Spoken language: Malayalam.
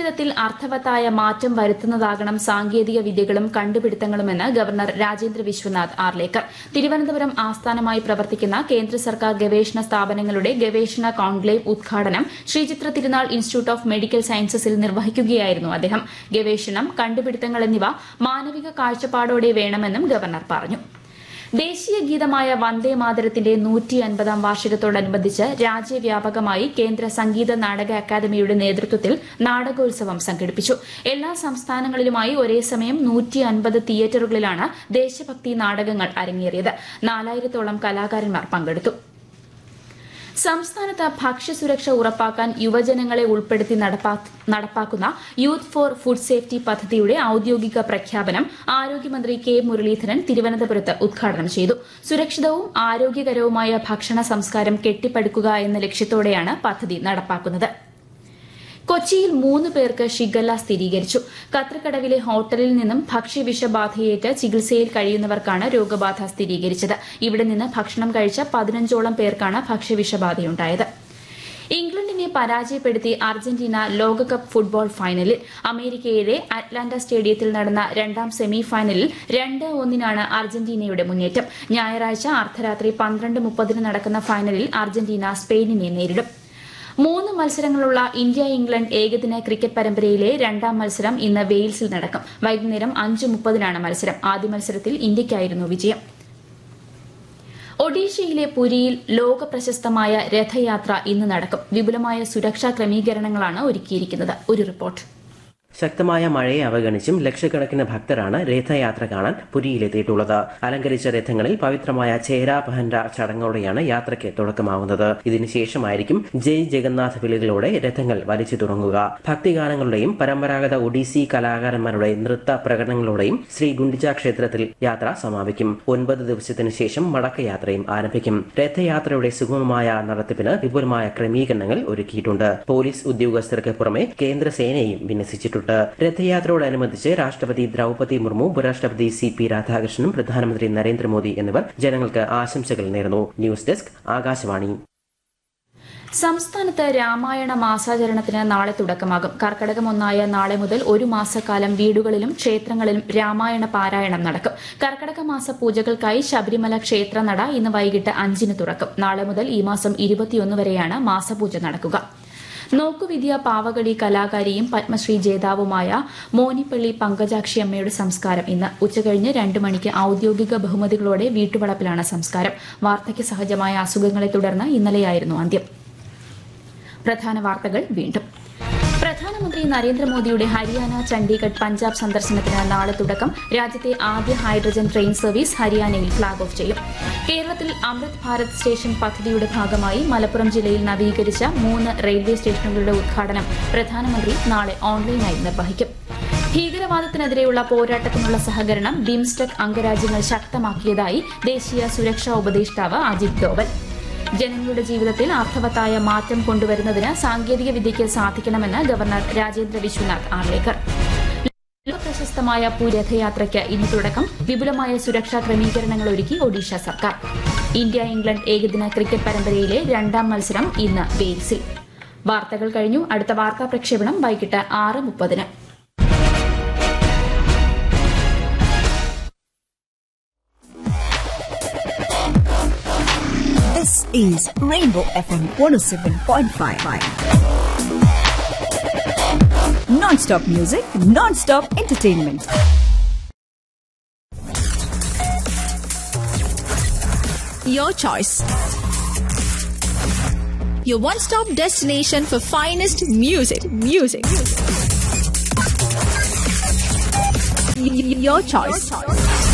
ജീവിതത്തിൽ അർത്ഥവത്തായ മാറ്റം വരുത്തുന്നതാകണം സാങ്കേതിക വിദ്യകളും കണ്ടുപിടുത്തങ്ങളുമെന്ന് ഗവർണർ രാജേന്ദ്ര വിശ്വനാഥ് ആർലേക്കർ തിരുവനന്തപുരം ആസ്ഥാനമായി പ്രവർത്തിക്കുന്ന കേന്ദ്ര സർക്കാർ ഗവേഷണ സ്ഥാപനങ്ങളുടെ ഗവേഷണ കോൺക്ലേവ് ഉദ്ഘാടനം ശ്രീചിത്ര തിരുനാൾ ഇൻസ്റ്റിറ്റ്യൂട്ട് ഓഫ് മെഡിക്കൽ സയൻസസിൽ നിർവഹിക്കുകയായിരുന്നു അദ്ദേഹം ഗവേഷണം കണ്ടുപിടുത്തങ്ങൾ എന്നിവ മാനവിക കാഴ്ചപ്പാടോടെ വേണമെന്നും ഗവർണർ പറഞ്ഞു ദേശീയ ഗീതമായ വന്ദേ മാതരത്തിന്റെ നൂറ്റി അൻപതാം വാർഷികത്തോടനുബന്ധിച്ച് രാജ്യവ്യാപകമായി കേന്ദ്ര സംഗീത നാടക അക്കാദമിയുടെ നേതൃത്വത്തിൽ നാടകോത്സവം സംഘടിപ്പിച്ചു എല്ലാ സംസ്ഥാനങ്ങളിലുമായി ഒരേ സമയം നൂറ്റി അൻപത് തിയേറ്ററുകളിലാണ് ദേശഭക്തി നാടകങ്ങൾ അരങ്ങേറിയത് നാലായിരത്തോളം കലാകാരന്മാർ പങ്കെടുത്തു സംസ്ഥാനത്ത് ഭക്ഷ്യസുരക്ഷ ഉറപ്പാക്കാൻ യുവജനങ്ങളെ ഉൾപ്പെടുത്തി നടപ്പാക്കുന്ന യൂത്ത് ഫോർ ഫുഡ് സേഫ്റ്റി പദ്ധതിയുടെ ഔദ്യോഗിക പ്രഖ്യാപനം ആരോഗ്യമന്ത്രി കെ മുരളീധരൻ തിരുവനന്തപുരത്ത് ഉദ്ഘാടനം ചെയ്തു സുരക്ഷിതവും ആരോഗ്യകരവുമായ ഭക്ഷണ സംസ്കാരം കെട്ടിപ്പടുക്കുക എന്ന ലക്ഷ്യത്തോടെയാണ് പദ്ധതി നടപ്പാക്കുന്നത് കൊച്ചിയിൽ മൂന്ന് പേർക്ക് ഷിഗല്ല സ്ഥിരീകരിച്ചു കത്രക്കടവിലെ ഹോട്ടലിൽ നിന്നും ഭക്ഷ്യവിഷബാധയേറ്റ് ചികിത്സയിൽ കഴിയുന്നവർക്കാണ് രോഗബാധ സ്ഥിരീകരിച്ചത് ഇവിടെ നിന്ന് ഭക്ഷണം കഴിച്ച പതിനഞ്ചോളം പേർക്കാണ് ഭക്ഷ്യവിഷബാധയുണ്ടായത് ഇംഗ്ലണ്ടിനെ പരാജയപ്പെടുത്തി അർജന്റീന ലോകകപ്പ് ഫുട്ബോൾ ഫൈനലിൽ അമേരിക്കയിലെ അറ്റ്ലാന്റ സ്റ്റേഡിയത്തിൽ നടന്ന രണ്ടാം സെമി ഫൈനലിൽ രണ്ട് ഒന്നിനാണ് അർജന്റീനയുടെ മുന്നേറ്റം ഞായറാഴ്ച അർദ്ധരാത്രി പന്ത്രണ്ട് മുപ്പതിന് നടക്കുന്ന ഫൈനലിൽ അർജന്റീന സ്പെയിനിനെ നേരിടും മൂന്ന് മത്സരങ്ങളുള്ള ഇന്ത്യ ഇംഗ്ലണ്ട് ഏകദിന ക്രിക്കറ്റ് പരമ്പരയിലെ രണ്ടാം മത്സരം ഇന്ന് വെയിൽസിൽ നടക്കും വൈകുന്നേരം അഞ്ച് മുപ്പതിനാണ് മത്സരം ആദ്യ മത്സരത്തിൽ ഇന്ത്യയ്ക്കായിരുന്നു വിജയം ഒഡീഷയിലെ പുരിയിൽ ലോക പ്രശസ്തമായ രഥയാത്ര ഇന്ന് നടക്കും വിപുലമായ സുരക്ഷാ ക്രമീകരണങ്ങളാണ് ഒരുക്കിയിരിക്കുന്നത് ഒരു റിപ്പോർട്ട് ശക്തമായ മഴയെ അവഗണിച്ചും ലക്ഷക്കണക്കിന് ഭക്തരാണ് രഥയാത്ര കാണാൻ പുരിയിലെത്തിയിട്ടുള്ളത് അലങ്കരിച്ച രഥങ്ങളിൽ പവിത്രമായ ചേര പഹൻഡ ചടങ്ങോടെയാണ് യാത്രയ്ക്ക് തുടക്കമാവുന്നത് ഇതിനുശേഷമായിരിക്കും ജയ് ജഗന്നാഥ് വിളികളോടെ രഥങ്ങൾ വലിച്ചു തുടങ്ങുക ഭക്തിഗാനങ്ങളുടെയും പരമ്പരാഗത ഒഡീസി കലാകാരന്മാരുടെ നൃത്ത പ്രകടനങ്ങളോടെയും ശ്രീ ഗുണ്ടിച്ച ക്ഷേത്രത്തിൽ യാത്ര സമാപിക്കും ഒൻപത് ദിവസത്തിനു ശേഷം മടക്കയാത്രയും ആരംഭിക്കും രഥയാത്രയുടെ സുഗമമായ നടത്തിപ്പിന് വിപുലമായ ക്രമീകരണങ്ങൾ ഒരുക്കിയിട്ടുണ്ട് പോലീസ് ഉദ്യോഗസ്ഥർക്ക് പുറമെ കേന്ദ്രസേനയും വിന്യസിച്ചിട്ടുണ്ട് രഥയാത്രയോടനുബന്ധിച്ച് രാഷ്ട്രപതി ദ്രൗപതി മുർമു ഉപരാഷ്ട്രപതി സി പി രാധാകൃഷ്ണനും പ്രധാനമന്ത്രി നരേന്ദ്രമോദി എന്നിവർ ജനങ്ങൾക്ക് ആശംസകൾ നേർന്നു ന്യൂസ് ഡെസ്ക് ആകാശവാണി സംസ്ഥാനത്ത് രാമായണ മാസാചരണത്തിന് നാളെ തുടക്കമാകും കർക്കടകം ഒന്നായ നാളെ മുതൽ ഒരു മാസക്കാലം വീടുകളിലും ക്ഷേത്രങ്ങളിലും രാമായണ പാരായണം നടക്കും കർക്കടക മാസ പൂജകൾക്കായി ശബരിമല ക്ഷേത്രനട ഇന്ന് വൈകിട്ട് അഞ്ചിന് തുറക്കും നാളെ മുതൽ ഈ മാസം ഇരുപത്തിയൊന്ന് വരെയാണ് മാസപൂജ നടക്കുക നോക്കുവിദ്യ പാവകളി കലാകാരിയും പത്മശ്രീ ജേതാവുമായ മോനിപ്പള്ളി പങ്കജാക്ഷി അമ്മയുടെ സംസ്കാരം ഇന്ന് ഉച്ചകഴിഞ്ഞ് രണ്ട് മണിക്ക് ഔദ്യോഗിക ബഹുമതികളോടെ വീട്ടുവളപ്പിലാണ് സംസ്കാരം വാർദ്ധക്യ സഹജമായ അസുഖങ്ങളെ തുടർന്ന് ഇന്നലെയായിരുന്നു അന്ത്യം പ്രധാന വാർത്തകൾ വീണ്ടും പ്രധാനമന്ത്രി നരേന്ദ്രമോദിയുടെ ഹരിയാന ചണ്ഡീഗഡ് പഞ്ചാബ് സന്ദർശനത്തിന് നാളെ തുടക്കം രാജ്യത്തെ ആദ്യ ഹൈഡ്രജൻ ട്രെയിൻ സർവീസ് ഹരിയാനയിൽ ഫ്ളാഗ് ഓഫ് ചെയ്യും കേരളത്തിൽ അമൃത് ഭാരത് സ്റ്റേഷൻ പദ്ധതിയുടെ ഭാഗമായി മലപ്പുറം ജില്ലയിൽ നവീകരിച്ച മൂന്ന് റെയിൽവേ സ്റ്റേഷനുകളുടെ ഉദ്ഘാടനം പ്രധാനമന്ത്രി നാളെ ഓൺലൈനായി നിർവഹിക്കും ഭീകരവാദത്തിനെതിരെയുള്ള പോരാട്ടത്തിനുള്ള സഹകരണം ബിംസ്റ്റെക് അംഗരാജ്യങ്ങൾ ശക്തമാക്കിയതായി ദേശീയ സുരക്ഷാ ഉപദേഷ്ടാവ് അജിത് ഡോവൽ ജനങ്ങളുടെ ജീവിതത്തിൽ അർത്ഥവത്തായ മാറ്റം കൊണ്ടുവരുന്നതിന് സാങ്കേതിക വിദ്യയ്ക്ക് സാധിക്കണമെന്ന് ഗവർണർ രാജേന്ദ്ര വിശ്വനാഥ് ആർലേക്കർ ലോകപ്രശസ്തമായ പൂരഥയാത്രയ്ക്ക് ഇന്ന് തുടക്കം വിപുലമായ സുരക്ഷാ ക്രമീകരണങ്ങൾ ഒരുക്കി ഒഡീഷ സർക്കാർ ഇന്ത്യ ഇംഗ്ലണ്ട് ഏകദിന ക്രിക്കറ്റ് പരമ്പരയിലെ രണ്ടാം മത്സരം ഇന്ന് വെയിൽസിൽ വാർത്തകൾ കഴിഞ്ഞു അടുത്ത വാർത്താ പ്രക്ഷേപണം വൈകിട്ട് ആറ് മുപ്പതിന് This is Rainbow FM 107.5. Non-stop music, non-stop entertainment. Your choice. Your one-stop destination for finest music. Music. Y- y- Your choice.